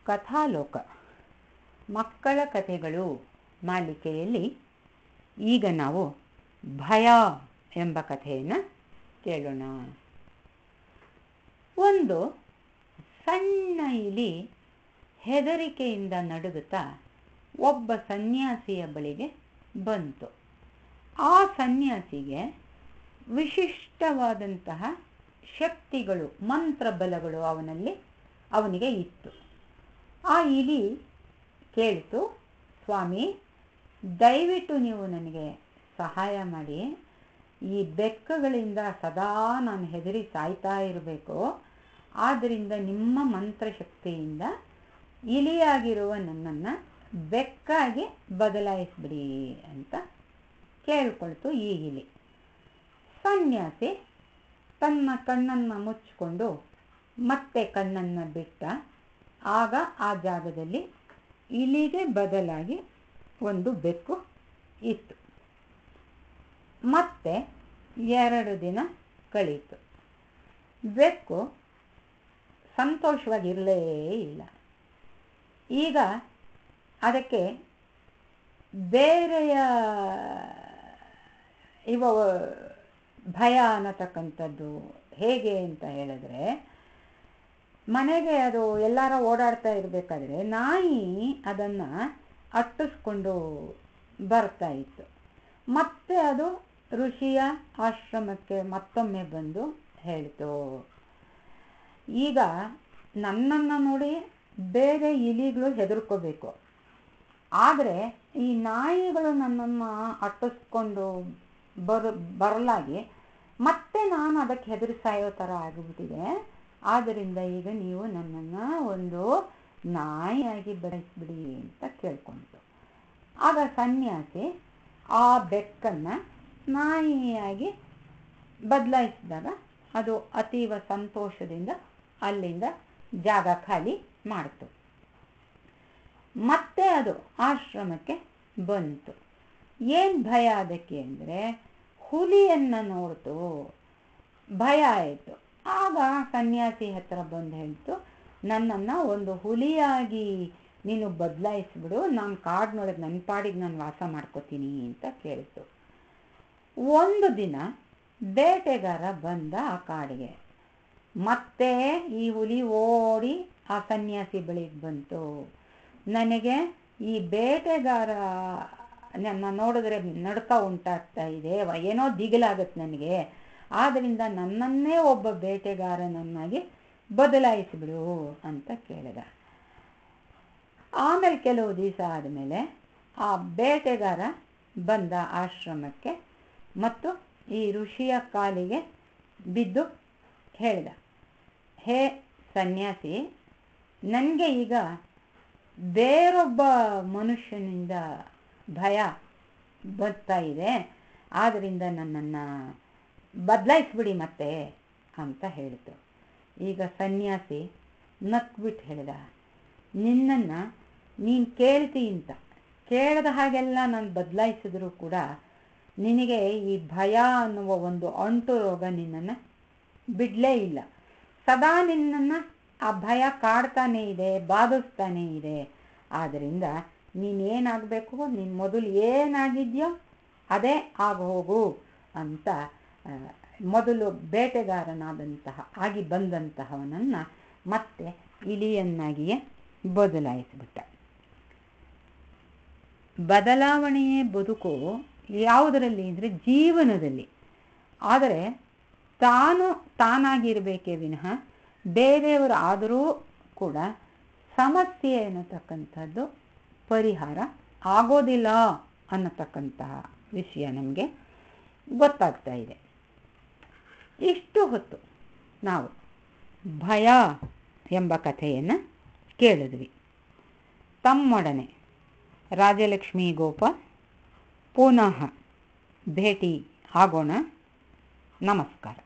ಕಥಾಲೋಕ ಮಕ್ಕಳ ಕಥೆಗಳು ಮಾಲಿಕೆಯಲ್ಲಿ ಈಗ ನಾವು ಭಯ ಎಂಬ ಕಥೆಯನ್ನು ಕೇಳೋಣ ಒಂದು ಸಣ್ಣ ಇಲಿ ಹೆದರಿಕೆಯಿಂದ ನಡುಗುತ್ತಾ ಒಬ್ಬ ಸನ್ಯಾಸಿಯ ಬಳಿಗೆ ಬಂತು ಆ ಸನ್ಯಾಸಿಗೆ ವಿಶಿಷ್ಟವಾದಂತಹ ಶಕ್ತಿಗಳು ಮಂತ್ರಬಲಗಳು ಅವನಲ್ಲಿ ಅವನಿಗೆ ಇತ್ತು ಆ ಇಲಿ ಕೇಳಿತು ಸ್ವಾಮಿ ದಯವಿಟ್ಟು ನೀವು ನನಗೆ ಸಹಾಯ ಮಾಡಿ ಈ ಬೆಕ್ಕಗಳಿಂದ ಸದಾ ನಾನು ಹೆದರಿ ಸಾಯ್ತಾ ಇರಬೇಕು ಆದ್ದರಿಂದ ನಿಮ್ಮ ಮಂತ್ರಶಕ್ತಿಯಿಂದ ಇಲಿಯಾಗಿರುವ ನನ್ನನ್ನು ಬೆಕ್ಕಾಗಿ ಬದಲಾಯಿಸ್ಬಿಡಿ ಅಂತ ಕೇಳ್ಕೊಳ್ತು ಈ ಇಲಿ ಸನ್ಯಾಸಿ ತನ್ನ ಕಣ್ಣನ್ನು ಮುಚ್ಚಿಕೊಂಡು ಮತ್ತೆ ಕಣ್ಣನ್ನು ಬಿಟ್ಟ ಆಗ ಆ ಜಾಗದಲ್ಲಿ ಇಲಿಗೆ ಬದಲಾಗಿ ಒಂದು ಬೆಕ್ಕು ಇತ್ತು ಮತ್ತೆ ಎರಡು ದಿನ ಕಳೀತು ಬೆಕ್ಕು ಸಂತೋಷವಾಗಿರಲೇ ಇಲ್ಲ ಈಗ ಅದಕ್ಕೆ ಬೇರೆಯ ಇವ ಭಯ ಅನ್ನತಕ್ಕಂಥದ್ದು ಹೇಗೆ ಅಂತ ಹೇಳಿದ್ರೆ ಮನೆಗೆ ಅದು ಎಲ್ಲಾರ ಓಡಾಡ್ತಾ ಇರಬೇಕಾದ್ರೆ ನಾಯಿ ಅದನ್ನು ಅಟ್ಟಿಸ್ಕೊಂಡು ಬರ್ತಾ ಇತ್ತು ಮತ್ತೆ ಅದು ಋಷಿಯ ಆಶ್ರಮಕ್ಕೆ ಮತ್ತೊಮ್ಮೆ ಬಂದು ಹೇಳ್ತು ಈಗ ನನ್ನನ್ನು ನೋಡಿ ಬೇರೆ ಇಲಿಗಳು ಹೆದರ್ಕೋಬೇಕು ಆದರೆ ಈ ನಾಯಿಗಳು ನನ್ನನ್ನು ಅಟ್ಟಿಸ್ಕೊಂಡು ಬರ ಬರಲಾಗಿ ಮತ್ತೆ ನಾನು ಅದಕ್ಕೆ ಹೆದರಿ ಸಾಯೋ ಥರ ಆಗಿಬಿಟ್ಟಿದೆ ಆದ್ದರಿಂದ ಈಗ ನೀವು ನನ್ನನ್ನು ಒಂದು ನಾಯಿಯಾಗಿ ಬೆಳೆಸ್ಬಿಡಿ ಅಂತ ಕೇಳ್ಕೊಂತು ಆಗ ಸನ್ಯಾಸಿ ಆ ಬೆಕ್ಕನ್ನು ನಾಯಿಯಾಗಿ ಬದಲಾಯಿಸಿದಾಗ ಅದು ಅತೀವ ಸಂತೋಷದಿಂದ ಅಲ್ಲಿಂದ ಜಾಗ ಖಾಲಿ ಮಾಡಿತು ಮತ್ತೆ ಅದು ಆಶ್ರಮಕ್ಕೆ ಬಂತು ಏನು ಭಯ ಅದಕ್ಕೆ ಅಂದರೆ ಹುಲಿಯನ್ನು ನೋಡ್ತು ಭಯ ಆಯಿತು ಆಗ ಸನ್ಯಾಸಿ ಹತ್ರ ಬಂದು ಹೇಳ್ತು ನನ್ನನ್ನು ಒಂದು ಹುಲಿಯಾಗಿ ನೀನು ಬದಲಾಯಿಸ್ಬಿಡು ನಾನು ಕಾಡಿನೊಳಗೆ ನನ್ನ ಪಾಡಿಗೆ ನಾನು ವಾಸ ಮಾಡ್ಕೋತೀನಿ ಅಂತ ಕೇಳಿತು ಒಂದು ದಿನ ಬೇಟೆಗಾರ ಬಂದ ಆ ಕಾಡಿಗೆ ಮತ್ತೆ ಈ ಹುಲಿ ಓಡಿ ಆ ಸನ್ಯಾಸಿ ಬಳಿಗೆ ಬಂತು ನನಗೆ ಈ ಬೇಟೆಗಾರ ನನ್ನ ನೋಡಿದ್ರೆ ನಡ್ಕ ಉಂಟಾಗ್ತಾ ಇದೆ ಏನೋ ದಿಗಿಲಾಗತ್ತೆ ನನಗೆ ಆದ್ದರಿಂದ ನನ್ನನ್ನೇ ಒಬ್ಬ ಬೇಟೆಗಾರನನ್ನಾಗಿ ಬದಲಾಯಿಸಿಬಿಡು ಅಂತ ಕೇಳಿದ ಆಮೇಲೆ ಕೆಲವು ದಿವಸ ಆದಮೇಲೆ ಆ ಬೇಟೆಗಾರ ಬಂದ ಆಶ್ರಮಕ್ಕೆ ಮತ್ತು ಈ ಋಷಿಯ ಕಾಲಿಗೆ ಬಿದ್ದು ಹೇಳಿದ ಹೇ ಸನ್ಯಾಸಿ ನನಗೆ ಈಗ ಬೇರೊಬ್ಬ ಮನುಷ್ಯನಿಂದ ಭಯ ಬರ್ತಾ ಇದೆ ಆದ್ದರಿಂದ ನನ್ನನ್ನು ಬದಲಾಯಿಸ್ಬಿಡಿ ಮತ್ತೆ ಅಂತ ಹೇಳಿತು ಈಗ ಸನ್ಯಾಸಿ ನಕ್ಬಿಟ್ಟು ಹೇಳಿದ ನಿನ್ನನ್ನು ನೀನು ಕೇಳ್ತಿ ಅಂತ ಕೇಳದ ಹಾಗೆಲ್ಲ ನಾನು ಬದಲಾಯಿಸಿದ್ರು ಕೂಡ ನಿನಗೆ ಈ ಭಯ ಅನ್ನುವ ಒಂದು ಅಂಟು ರೋಗ ನಿನ್ನನ್ನು ಬಿಡಲೇ ಇಲ್ಲ ಸದಾ ನಿನ್ನನ್ನು ಆ ಭಯ ಕಾಡ್ತಾನೇ ಇದೆ ಬಾಧಿಸ್ತಾನೇ ಇದೆ ಆದ್ದರಿಂದ ನೀನೇನಾಗಬೇಕು ನೀನು ಮೊದಲು ಏನಾಗಿದೆಯೋ ಅದೇ ಆಗೋಗು ಅಂತ ಮೊದಲು ಬೇಟೆಗಾರನಾದಂತಹ ಆಗಿ ಬಂದಂತಹವನನ್ನು ಮತ್ತೆ ಇಲಿಯನ್ನಾಗಿಯೇ ಬದಲಾಯಿಸಿಬಿಟ್ಟ ಬದಲಾವಣೆಯೇ ಬದುಕು ಯಾವುದರಲ್ಲಿ ಅಂದರೆ ಜೀವನದಲ್ಲಿ ಆದರೆ ತಾನು ತಾನಾಗಿರಬೇಕೇ ವಿನಃ ಬೇರೆಯವರು ಆದರೂ ಕೂಡ ಸಮಸ್ಯೆ ಅನ್ನತಕ್ಕಂಥದ್ದು ಪರಿಹಾರ ಆಗೋದಿಲ್ಲ ಅನ್ನತಕ್ಕಂತಹ ವಿಷಯ ನಮಗೆ ಗೊತ್ತಾಗ್ತಾ ಇದೆ ಇಷ್ಟು ಹೊತ್ತು ನಾವು ಭಯ ಎಂಬ ಕಥೆಯನ್ನು ಕೇಳಿದ್ವಿ ತಮ್ಮೊಡನೆ ರಾಜಲಕ್ಷ್ಮಿ ಗೋಪಾಲ್ ಪುನಃ ಭೇಟಿ ಆಗೋಣ ನಮಸ್ಕಾರ